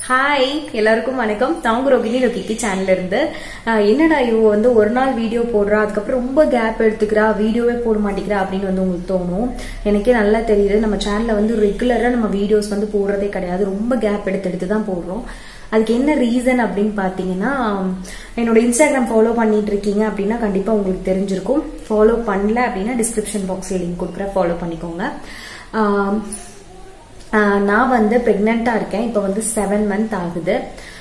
Hi எல்லாருக்கும் வணக்கம் தாங்க ரோகிணி ரொக்கிக்கு சேனல்ல இருந்து அஹ், என்னடா இவ வந்து ஒரு நாள் வீடியோ போடுறா அதுக்கப்புறம் ரொம்ப கேப் எடுத்துக்கிறா வீடியோவே போட மாட்டேங்கிறா அப்படின்னு வந்து உங்களுக்கு தோணும் எனக்கே நல்லா தெரியுது நம்ம சேனல்ல வந்து ரெகுலரா நம்ம வீடியோஸ் வந்து போடுறதே கிடையாது ரொம்ப கேப் எடுத்து எடுத்து தான் போடுறோம் அதுக்கு என்ன ரீசன் அப்படின்னு பார்த்தீங்கன்னா என்னோட இன்ஸ்டாகிராம் ஃபாலோ பண்ணிட்டு இருக்கீங்க அப்படின்னா கண்டிப்பா உங்களுக்கு தெரிஞ்சிருக்கும் ஃபாலோ பண்ணல அப்படின்னா டிஸ்கிரிப்ஷன் பாக்ஸ்ல லிங்க் கொடுக்குறேன் ஃபாலோ பண்ணிக்கோங்க ஆம், ஆஹ் நான் வந்து ப்ரெக்னெண்ட்டாக இருக்கேன் இப்போ வந்து செவன் மந்த் ஆகுது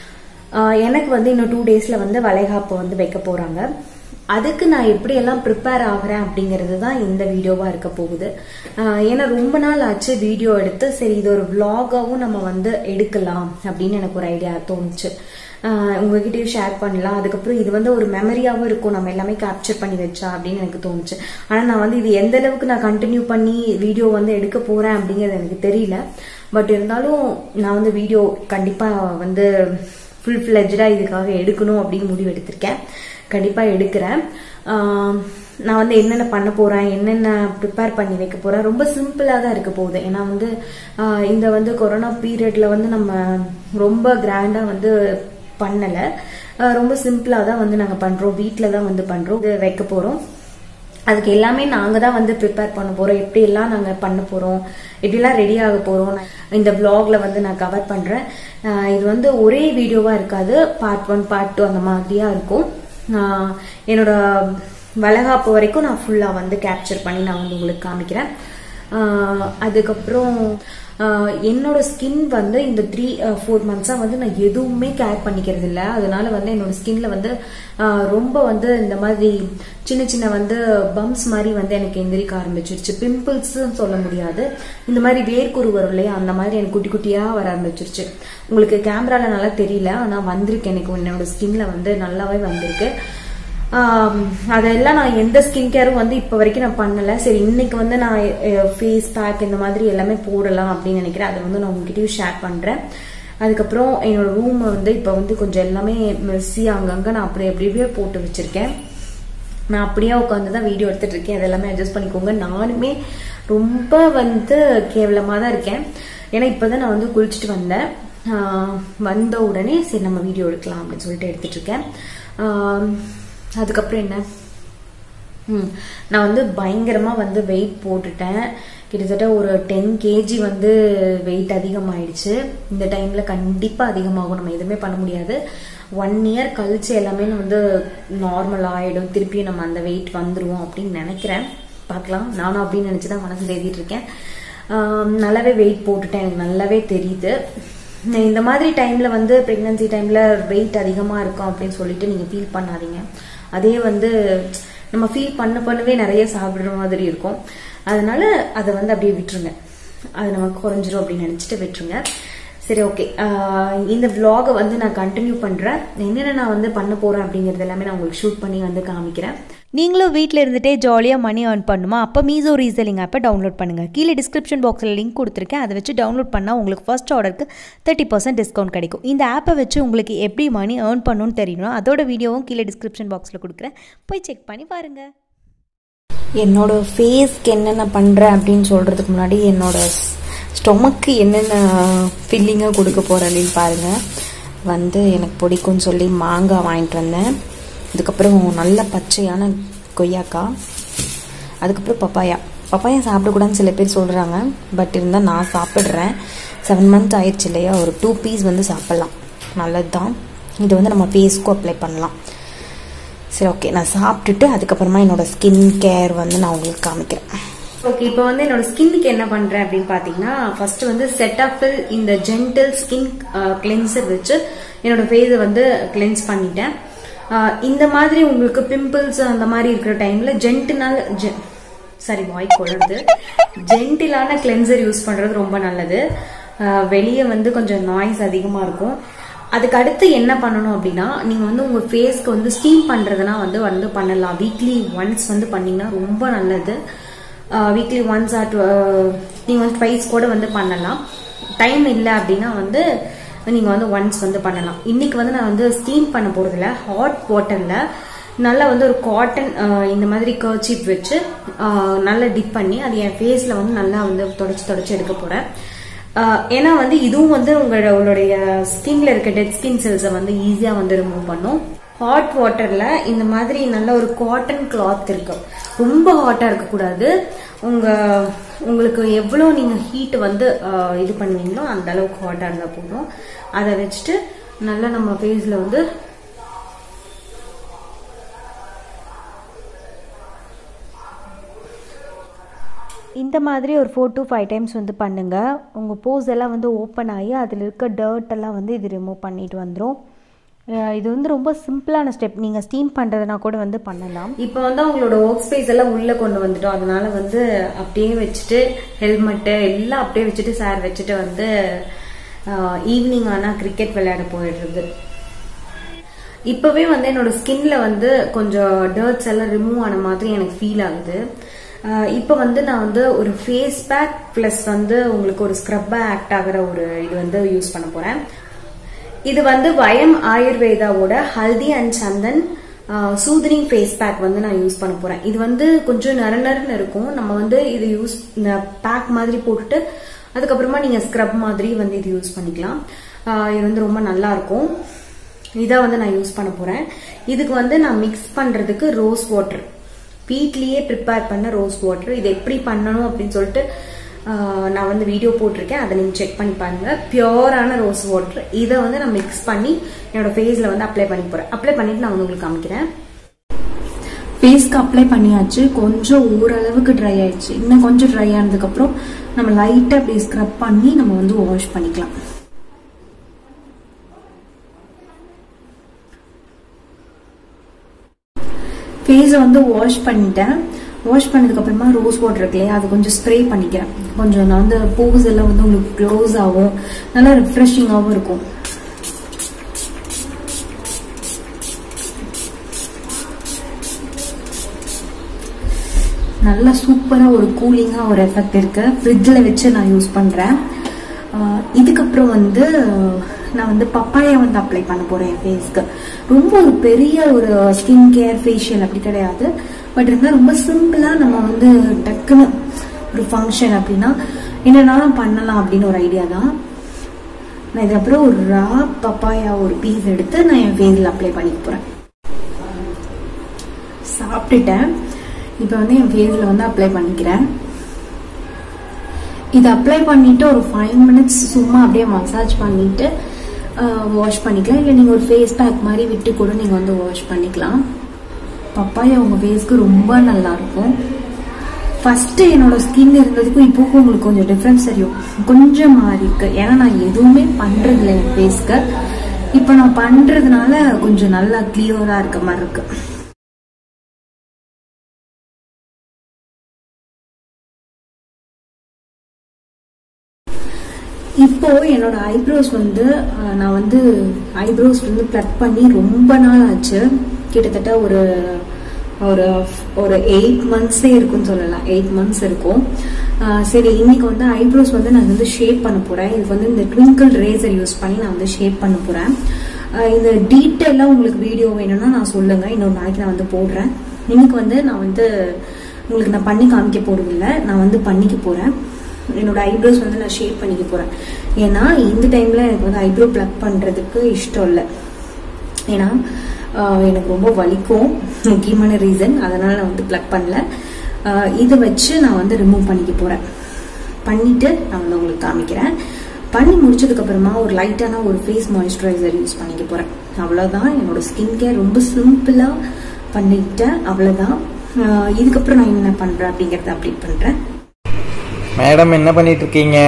ஆஹ் எனக்கு வந்து இன்னும் டூ டேஸில் வந்து வளைகாப்பு வந்து வைக்க போகிறாங்க அதுக்கு நான் எப்படியெல்லாம் ப்ரிப்பேர் ஆகுறேன் அப்படிங்கிறது தான் இந்த வீடியோவாக இருக்க போகுது ஆஹ் ஏன்னா ரொம்ப நாள் ஆச்சு வீடியோ எடுத்து சரி இது ஒரு vlog-ஆவும் நம்ம வந்து எடுக்கலாம் அப்படின்னு எனக்கு ஒரு ஐடியா தோணுச்சு ஆஹ் உங்ககிட்டயும் ஷேர் பண்ணலாம் அதுக்கப்புறம் இது வந்து ஒரு மெமரியாவும் இருக்கும் நம்ம எல்லாமே கேப்சர் பண்ணி வச்சா அப்படின்னு எனக்கு தோணுச்சு ஆனா நான் வந்து இது எந்த அளவுக்கு நான் கண்டினியூ பண்ணி வீடியோ வந்து எடுக்க போறேன் அப்படிங்கிறது எனக்கு தெரியல பட் இருந்தாலும் நான் வந்து வீடியோ கண்டிப்பா வந்து ஃபுல் ஃபிளெஜ்டா இதுக்காக எடுக்கணும் அப்படின்னு முடிவு எடுத்திருக்கேன் கண்டிப்பா எடுக்கிறேன் ஆஹ் நான் வந்து என்னென்ன பண்ண போறேன் என்னென்ன ப்ரிப்பேர் பண்ணி வைக்க போறேன் ரொம்ப சிம்பிளா தான் இருக்க போகுது ஏன்னா வந்து ஆஹ் இந்த வந்து கொரோனா பீரியட்ல வந்து நம்ம ரொம்ப கிராண்டா வந்து பண்ணல ஆஹ் ரொம்ப சிம்பிளா தான் வந்து நாங்க பண்றோம் வீட்டில தான் வந்து பண்றோம் இது வைக்க போறோம் அதுக்கு எல்லாமே நாங்க தான் வந்து ப்ரிப்பேர் பண்ண போறோம் எப்படி எல்லாம் நாங்க பண்ண போறோம் எப்படிலாம் ரெடி ஆக போறோம் இந்த vlogல வந்து நான் கவர் பண்றேன் ஆஹ் இது வந்து ஒரே வீடியோவா இருக்காது பார்ட் ஒன் பார்ட் டூ அந்த மாதிரியா இருக்கும் ஆஹ் என்னோட வளகாப்பு வரைக்கும் நான் ஃபுல்லா வந்து கேப்சர் பண்ணி நான் வந்து உங்களுக்கு காமிக்கிறேன் ஆஹ் அதுக்கப்புறம் ஆஹ் என்னோட ஸ்கின் வந்து இந்த த்ரீ ஃபோர் மந்த்ஸா வந்து நான் எதுவுமே கேர் பண்ணிக்கிறது இல்ல அதனால வந்து என்னோட ஸ்கின்ல வந்து ஆஹ் ரொம்ப வந்து இந்த மாதிரி சின்ன சின்ன வந்து பம்ப்ஸ் மாதிரி வந்து எனக்கு எந்திரிக்க ஆரம்பிச்சிருச்சு பிம்பிள்ஸ் சொல்ல முடியாது இந்த மாதிரி வேர்க்குரு வரும் இல்லையா அந்த மாதிரி எனக்கு குட்டி குட்டியா வர ஆரம்பிச்சிருச்சு உங்களுக்கு கேமரால நல்லா தெரியல ஆனா வந்திருக்கு எனக்கு என்னோட ஸ்கின்ல வந்து நல்லாவே வந்திருக்கு ஆம், அதெல்லாம் நான் எந்த ஸ்கின் கேரும் வந்து இப்போ வரைக்கும் நான் பண்ணல சரி இன்னைக்கு வந்து நான் ஃபேஸ் பேக் இந்த மாதிரி எல்லாமே போடலாம் அப்படின்னு நினைக்கிறேன் அதை வந்து நான் உங்ககிட்டயும் ஷேர் பண்றேன் அதுக்கப்புறம் என்னோட ரூம் வந்து இப்போ வந்து கொஞ்சம் எல்லாமே மெஸ்ஸி அங்கங்க நான் அப்படி அப்படியே போட்டு வச்சிருக்கேன் நான் அப்படியே உட்காந்து தான் வீடியோ எடுத்துட்டு இருக்கேன் அதெல்லாமே அட்ஜஸ்ட் பண்ணிக்கோங்க நானுமே ரொம்ப வந்து கேவலமாக தான் இருக்கேன் ஏன்னா இப்போதான் நான் வந்து குளிச்சுட்டு வந்தேன் ஆஹ் வந்த உடனே சரி நம்ம வீடியோ எடுக்கலாம் அப்படின்னு சொல்லிட்டு எடுத்துட்டு இருக்கேன் ஆஹ் அதுக்கப்புறம் என்ன ம் நான் வந்து பயங்கரமா வந்து வெயிட் போட்டுட்டேன் கிட்டத்தட்ட ஒரு டென் கேஜி வந்து வெயிட் அதிகமாயிடுச்சு இந்த டைம்ல கண்டிப்பா அதிகமாகும் நம்ம எதுவுமே பண்ண முடியாது ஒன் இயர் கழிச்சு எல்லாமே வந்து நார்மல் ஆயிடும் திருப்பியும் நம்ம அந்த வெயிட் வந்துருவோம் அப்படின்னு நினைக்கிறேன் பார்க்கலாம் நானும் அப்படின்னு நினைச்சுதான் மனசு தேடிட்டு இருக்கேன் ஆம், நல்லாவே வெயிட் போட்டுட்டேன் எனக்கு நல்லாவே தெரியுது இந்த மாதிரி டைம்ல வந்து பிரெக்னன்சி டைம்ல வெயிட் அதிகமா இருக்கும் அப்படின்னு சொல்லிட்டு நீங்க ஃபீல் பண்ணாதீங்க அதே வந்து நம்ம ஃபீல் பண்ண பண்ணவே நிறைய சாப்பிடுற மாதிரி இருக்கும் அதனால அதை வந்து அப்படியே விட்டுருங்க அது நமக்கு குறைஞ்சிரும் அப்படின்னு நினைச்சிட்டு விட்டுருங்க சரி ஓகே இந்த vlog-அ வந்து நான் கண்டினியூ பண்றேன் என்னென்ன நான் வந்து பண்ண போறேன் அப்படிங்கறது எல்லாமே நான் உங்களுக்கு ஷூட் பண்ணி வந்து காமிக்கிறேன் நீங்களும் வீட்டில் இருந்துகிட்டே ஜாலியாக மணி earn பண்ணுமா அப்போ மீசோ ரீசெல்லிங் ஆப்பை டவுன்லோட் பண்ணுங்கள் கீழே டிஸ்கிரிப்ஷன் பாக்ஸில் லிங்க் கொடுத்துருக்கேன் அதை வச்சு டவுன்லோட் பண்ணால் உங்களுக்கு ஃபர்ஸ்ட் ஆர்டருக்கு தேர்ட்டி பர்சன்ட் டிஸ்கவுண்ட் கிடைக்கும் இந்த ஆப்பை வச்சு உங்களுக்கு எப்படி மணி earn பண்ணணும்னு தெரியணும் அதோட வீடியோவும் கீழே டிஸ்கிரிப்ஷன் பாக்ஸில் கொடுக்குறேன் போய் செக் பண்ணி பாருங்கள் என்னோட ஃபேஸ்க்கு என்னென்ன பண்ணுறேன் அப்படின்னு சொல்கிறதுக்கு முன்னாடி என்னோட ஸ்டொமக்கு என்னென்ன ஃபில்லிங்காக கொடுக்க போகிறேன் அப்படின்னு பாருங்கள் வந்து எனக்கு பிடிக்கும்னு சொல்லி மாங்காய் வாங்கிட்டு வந்தேன் அதுக்கப்புறம் நல்ல பச்சையான கொய்யாக்காய் அதுக்கப்புறம் பப்பாயா பப்பாயா சாப்பிடக்கூடாதுன்னு சில பேர் சொல்கிறாங்க பட் இருந்தால் நான் சாப்பிட்றேன் செவன் மந்த் ஆயிடுச்சு இல்லையா ஒரு டூ பீஸ் வந்து சாப்பிட்லாம் நல்லது தான் இது வந்து நம்ம ஃபேஸ்க்கும் அப்ளை பண்ணலாம் சரி ஓகே நான் சாப்பிட்டுட்டு அதுக்கப்புறமா என்னோட ஸ்கின் கேர் வந்து நான் உங்களுக்கு காமிக்கிறேன் ஓகே இப்போ வந்து என்னோட ஸ்கின்னுக்கு என்ன பண்றேன் அப்படின்னு பாத்தீங்கன்னா ஃபர்ஸ்ட் வந்து செட்டாஃபில் இந்த ஜென்டல் ஸ்கின் கிளென்சர் வச்சு என்னோட ஃபேஸை வந்து கிளென்ஸ் பண்ணிட்டேன் அஹ், இந்த மாதிரி உங்களுக்கு பிம்பிள்ஸ் அந்த மாதிரி இருக்கிற டைம்ல ஜென்டினால் சாரி வாய் குழந்தை ஜென்டிலான கிளென்சர் யூஸ் பண்றது ரொம்ப நல்லது வெளியே வந்து கொஞ்சம் நாய்ஸ் அதிகமா இருக்கும் அதுக்கு அடுத்து என்ன பண்ணணும் அப்படின்னா நீங்க வந்து உங்க ஃபேஸ்க்கு வந்து ஸ்டீம் பண்றதுனா வந்து வந்து பண்ணலாம் வீக்லி ஒன்ஸ் வந்து பண்ணீங்கன்னா ரொம்ப நல்லது வீக்லி ஒன்ஸ் ஆர் நீங்க வந்து ட்வைஸ் கூட வந்து பண்ணலாம் டைம் இல்லை அப்படின்னா வந்து நீங்க வந்து ஒன்ஸ் வந்து பண்ணலாம் இன்னைக்கு வந்து நான் வந்து ஸ்டீம் பண்ண போறதில்ல ஹாட் வாட்டர்ல நல்லா வந்து ஒரு காட்டன் இந்த மாதிரி கர்ச்சீப் வச்சு ஆஹ் நல்லா டிப் பண்ணி அது என் ஃபேஸ்ல வந்து நல்லா வந்து தொடச்சு தொடச்சு எடுக்க போறேன் ஆஹ் ஏன்னா வந்து இதுவும் வந்து உங்களோட உங்களுடைய ஸ்கின்ல இருக்க டெட் ஸ்கின் செல்ஸை வந்து ஈஸியா வந்து ரிமூவ் பண்ணும் ஹாட் வாட்டர்ல இந்த மாதிரி நல்ல ஒரு காட்டன் கிளாத் இருக்கு ரொம்ப ஹாட்டா இருக்கக்கூடாது உங்க உங்களுக்கு எவ்வளோ நீங்க ஹீட் வந்து ஆஹ் இது பண்ணுவீங்களோ அந்த அளவுக்கு ஹாட்டா இருந்தா போதும் அதை வச்சுட்டு நல்லா நம்ம ஃபேஸ்ல வந்து இந்த மாதிரி ஒரு ஃபோர் to ஃபைவ் டைம்ஸ் வந்து பண்ணுங்கள் உங்கள் போஸ் எல்லாம் வந்து ஓப்பன் ஆகி அதில் இருக்க டர்ட் எல்லாம் வந்து இது ரிமூவ் பண்ணிட்டு வந்துடும் இது வந்து ரொம்ப சிம்பிளான ஸ்டெப் நீங்கள் ஸ்டீம் பண்ணுறதுனா கூட வந்து பண்ணலாம் இப்போ வந்து அவங்களோட ஒர்க் ஸ்பேஸ் எல்லாம் உள்ள கொண்டு வந்துட்டோம் அதனால வந்து அப்படியே வச்சுட்டு ஹெல்மெட்டு எல்லாம் அப்படியே வச்சுட்டு சார் வச்சுட்டு வந்து ஈவினிங் ஆனா கிரிக்கெட் விளையாட போயிடுறது இப்பவே வந்து என்னோட ஸ்கின்ல வந்து கொஞ்சம் டர்ட்ஸ் எல்லாம் ரிமூவ் ஆன மாதிரி எனக்கு ஃபீல் ஆகுது ஆஹ் இப்போ வந்து நான் வந்து ஒரு ஃபேஸ் பேக் ப்ளஸ் வந்து உங்களுக்கு ஒரு ஸ்க்ரப்பா ஆக்ட் ஆகிற ஒரு இது வந்து யூஸ் பண்ண போறேன் இது வந்து வயம் ஆயுர்வேதாவோட haldi and chandan soothing face pack வந்து நான் யூஸ் பண்ண போறேன் இது வந்து கொஞ்சம் நர நரன்னு இருக்கும் நம்ம வந்து இது யூஸ் பேக் மாதிரி போட்டுட்டு அதுக்கப்புறமா நீங்க ஸ்க்ரப் மாதிரி வந்து இது யூஸ் பண்ணிக்கலாம் ஆஹ் இது வந்து ரொம்ப நல்லா இருக்கும் இதை வந்து நான் யூஸ் பண்ண போறேன் இதுக்கு வந்து நான் மிக்ஸ் பண்றதுக்கு ரோஸ் வாட்டர் வீட்லயே ப்ரிப்பேர் பண்ண ரோஸ் வாட்டர் இது எப்படி பண்ணணும் அப்படின்னு சொல்லிட்டு ஆஹ், நான் வந்து வீடியோ போட்டிருக்கேன் அதை நீங்க செக் பண்ணி பாருங்க பியோரான ரோஸ் வாட்டர் இதை வந்து நான் மிக்ஸ் பண்ணி என்னோட ஃபேஸ்ல வந்து அப்ளை பண்ணி போறேன் அப்ளை பண்ணிட்டு நான் வந்து உங்களுக்கு காமிக்கிறேன் ஃபேஸ்க்கு அப்ளை பண்ணியாச்சு கொஞ்சம் ஓரளவுக்கு ட்ரை ஆயிடுச்சு இன்னும் கொஞ்சம் ட்ரை ஆனதுக்கப்புறம் நம்ம லைட்டாக அப்படி ஸ்க்ரப் பண்ணி நம்ம வந்து வாஷ் பண்ணிக்கலாம் ஃபேஸை வந்து வாஷ் பண்ணிட்டேன் வாஷ் பண்ணதுக்கு அப்புறமா ரோஸ் வாட்டர் இருக்கு இல்லையா அது கொஞ்சம் ஸ்ப்ரே பண்ணிக்கிறேன் கொஞ்சம் நான் வந்து போஸ் எல்லாம் வந்து உங்களுக்கு க்ளோஸ் ஆகும் நல்லா ரிஃப்ரெஷிங்காகவும் இருக்கும் நல்ல சூப்பரா ஒரு கூலிங்கா ஒரு எஃபெக்ட் இருக்கு ஃப்ரிட்ஜில் வச்சு நான் யூஸ் பண்றேன் ஆஹ் இதுக்கப்புறம் வந்து நான் வந்து பப்பாயா வந்து அப்ளை பண்ண போறேன் என் ஃபேஸ்க்கு ரொம்ப ஒரு பெரிய ஒரு ஸ்கின் கேர் ஃபேஷியல் அப்படி கிடையாது பட் இருந்தால் ரொம்ப சிம்பிளா நம்ம வந்து டக்குன்னு ஒரு ஃபங்க்ஷன் அப்படின்னா என்னென்னாலும் பண்ணலாம் அப்படின்னு ஒரு ஐடியா தான் நான் இதுக்கப்புறம் ஒரு ரா பப்பாயா ஒரு பீஸ் எடுத்து நான் என் ஃபேஸில் அப்ளை பண்ணிக்க போறேன் சாப்பிட்டுட்டேன் இப்போ வந்து என் ஃபேஸில் வந்து அப்ளை பண்ணிக்கிறேன் இது அப்ளை பண்ணிட்டு ஒரு ஃபைவ் மினிட்ஸ் சும்மா அப்படியே மசாஜ் பண்ணிட்டு வாஷ் பண்ணிக்கலாம் இல்லை நீங்கள் ஒரு ஃபேஸ் பேக் மாதிரி விட்டு கூட நீங்கள் வந்து வாஷ் பண்ணிக்கலாம் பப்பாயா உங்கள் ஃபேஸ்க்கு ரொம்ப நல்லா இருக்கும் ஃபர்ஸ்ட் என்னோட ஸ்கின் இருந்ததுக்கும் இப்போக்கும் உங்களுக்கு கொஞ்சம் டிஃப்ரென்ஸ் தெரியும் கொஞ்சம் மாறி இருக்கு ஏன்னா நான் எதுவுமே பண்றதில்ல என் ஃபேஸ்க்கு இப்போ நான் பண்றதுனால கொஞ்சம் நல்லா கிளியரா இருக்க மாதிரி இருக்கு இப்போ என்னோட ஐப்ரோஸ் வந்து அஹ், நான் வந்து ஐப்ரோஸ் வந்து ப்ளக் பண்ணி ரொம்ப நாள் ஆச்சு கிட்டத்தட்ட ஒரு ஒரு ஒரு எயிட் மந்த்ஸே இருக்கும்னு சொல்லலாம் எயிட் மந்த்ஸ் இருக்கும் அஹ், சரி இன்னைக்கு வந்து ஐப்ரோஸ் வந்து நான் வந்து ஷேப் பண்ண போறேன் இதுக்கு வந்து இந்த ட்விங்கிள் ரேசர் யூஸ் பண்ணி நான் வந்து ஷேப் பண்ண போறேன் அஹ், இந்த டீட்டெயிலாக உங்களுக்கு வீடியோ வேணும்னா நான் சொல்லுங்க இன்னொரு நாளைக்கு நான் வந்து போடுறேன் இன்னைக்கு வந்து நான் வந்து உங்களுக்கு நான் பண்ணி காமிக்க போறதில்ல நான் வந்து பண்ணிக்க போறேன் என்னோட ஐப்ரோஸ் வந்து நான் ஷேப் பண்ணிக்க போறேன் ஏன்னா இந்த டைம்ல எனக்கு வந்து ஐப்ரோ ப்ளக் பண்றதுக்கு இஷ்டம் இல்லை ஏன்னா ஆஹ், எனக்கு ரொம்ப வலிக்கும் முக்கியமான ரீசன் அதனால நான் வந்து ப்ளக் பண்ணல ஆஹ், இதை வச்சு நான் வந்து ரிமூவ் பண்ணிக்க போறேன் பண்ணிட்டு நான் வந்து உங்களுக்கு காமிக்கிறேன் பண்ணி முடிச்சதுக்கு அப்புறமா ஒரு லைட்டான ஒரு ஃபேஸ் மாய்ஸ்சரைசர் யூஸ் பண்ணிக்க போறேன் அவ்வளவுதான் என்னோட ஸ்கின் கேர் ரொம்ப சிம்பிளா பண்ணிக்கிட்டேன் அவ்வளவுதான் ஆஹ், இதுக்கப்புறம் நான் என்ன பண்றேன் அப்படிங்கறத அப்டேட் பண்றேன் மேடம் என்ன பண்ணிட்டு இருக்கீங்க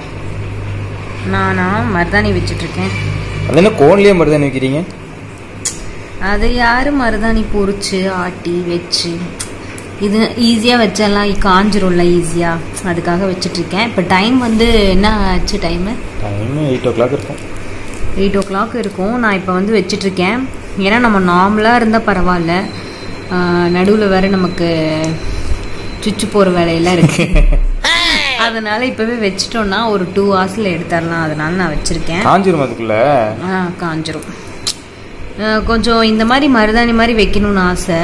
நானா மருதாணி வச்சுட்டு இருக்கேன் அது என்ன கோன்லயே மருதாணி வைக்கிறீங்க அது யாரு மருதாணி பொரிச்சு ஆட்டி வச்சு இது ஈஸியாக வச்செல்லாம் காஞ்சிரும்ல ஈஸியாக அதுக்காக வச்சுட்டு இருக்கேன் இப்போ டைம் வந்து என்ன ஆச்சு time time eight o'clock இருக்கும் எயிட் ஓ கிளாக் இருக்கும் நான் இப்போ வந்து வச்சுட்டு இருக்கேன் ஏன்னா நம்ம நார்மலாக இருந்தால் பரவாயில்ல நடுவில் வேற நமக்கு சுச்சு போகிற வேலையெல்லாம் இருக்கு அதனால இப்போவே வச்சிட்டோம்னா ஒரு டூ ஹவர்ஸில் எடுத்துடலாம் அதனால நான் வச்சுருக்கேன் காஞ்சிரும் அதுக்குள்ள ஆ காஞ்சிரும் அஹ் கொஞ்சம் இந்த மாதிரி மருதாணி மாதிரி வைக்கணும்னு ஆசை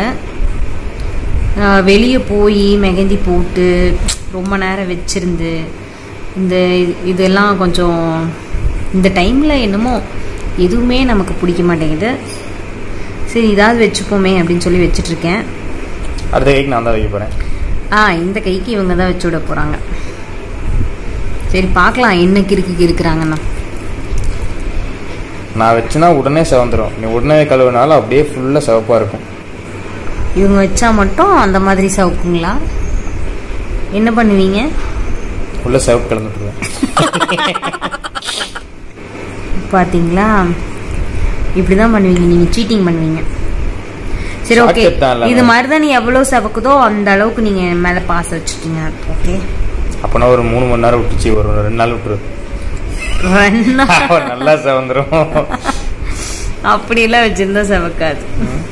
வெளியே போய் மெகந்தி போட்டு ரொம்ப நேரம் வச்சிருந்து இந்த இது- இதெல்லாம் கொஞ்சம் இந்த டைமில் என்னமோ எதுவுமே நமக்கு பிடிக்க மாட்டேங்குது சரி இதாவது வச்சுப்போமே அப்படின்னு சொல்லி வச்சிட்ருக்கேன் அடுத்த கைக்கு நான் தான் வைக்க போகிறேன் ஆ இந்த கைக்கு இவங்க தான் வச்சு விட போகிறாங்க சரி பார்க்கலாம் என்ன கிறுக்கு இருக்கிறாங்கண்ணா நான் வச்சுனா உடனே செவந்துடும் நீ உடனே கழுவுனாலும் அப்படியே ஃபுல்லாக சிவப்பாக இருக்கும் இவங்க வச்சா மட்டும் அந்த மாதிரி சவுக்குங்களா என்ன பண்ணுவீங்க உள்ள சிவப்பு கலந்துட்டுருவேன் பார்த்தீங்களா இப்படி தான் பண்ணுவீங்க நீங்கள் சீட்டிங் பண்ணுவீங்க சரி ஓகே Shortcut தான் இல்லைங்க. இது மருதாணி எவ்வளோ செவக்குதோ அந்த அளவுக்கு நீங்கள் மேலே பாச வச்சுட்டீங்க ஓகே அப்போனா ஒரு மூணு மணி நேரம் விட்டுச்சு ஒரு ரெண்டு நாள் விட்டுரு நல்லா செவந்துரும் அப்படியெல்லாம் வச்சிருந்தா செவக்காது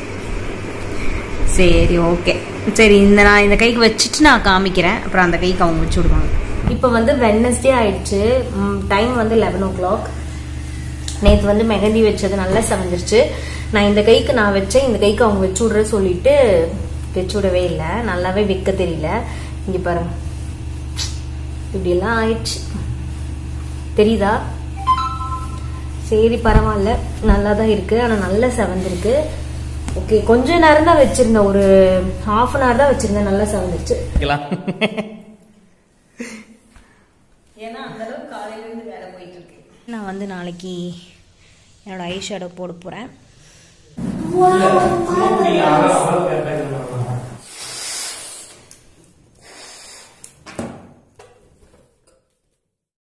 சரி ஓகே சரி இந்த நான் இந்த கைக்கு வச்சுட்டு நான் காமிக்கிறேன் அப்புறம் அந்த கைக்கு அவங்க வச்சு விடுவாங்க இப்போ வந்து வெட்னஸ்டே ஆயிடுச்சு டைம் வந்து லெவன் ஓ கிளாக் நேற்று வந்து மெஹந்தி வச்சது நல்லா செவந்துருச்சு நான் இந்த கைக்கு நான் வச்சேன் இந்த கைக்கு அவங்க வச்சு விட்ற சொல்லிட்டு வச்சு விடவே இல்லை நல்லாவே வைக்க தெரியல இங்க பாருங்க இப்படியெல்லாம் ஆயிடுச்சு தெரியுதா சரி பரவாயில்ல நல்லா தான் இருக்கு ஆனா நல்லா செவந்திருக்கு ஓகே கொஞ்ச நேரம் தான் வச்சிருந்தேன் ஒரு ஹாஃப் அன் ஹவர் தான் வச்சிருந்தேன் நல்லா செவந்துருச்சு ஏன்னா அந்த அளவுக்கு காலையில இருந்து வேலை போயிட்டு இருக்கு நான் வந்து நாளைக்கு என்னோட ஐ ஷேடோ போட போறேன்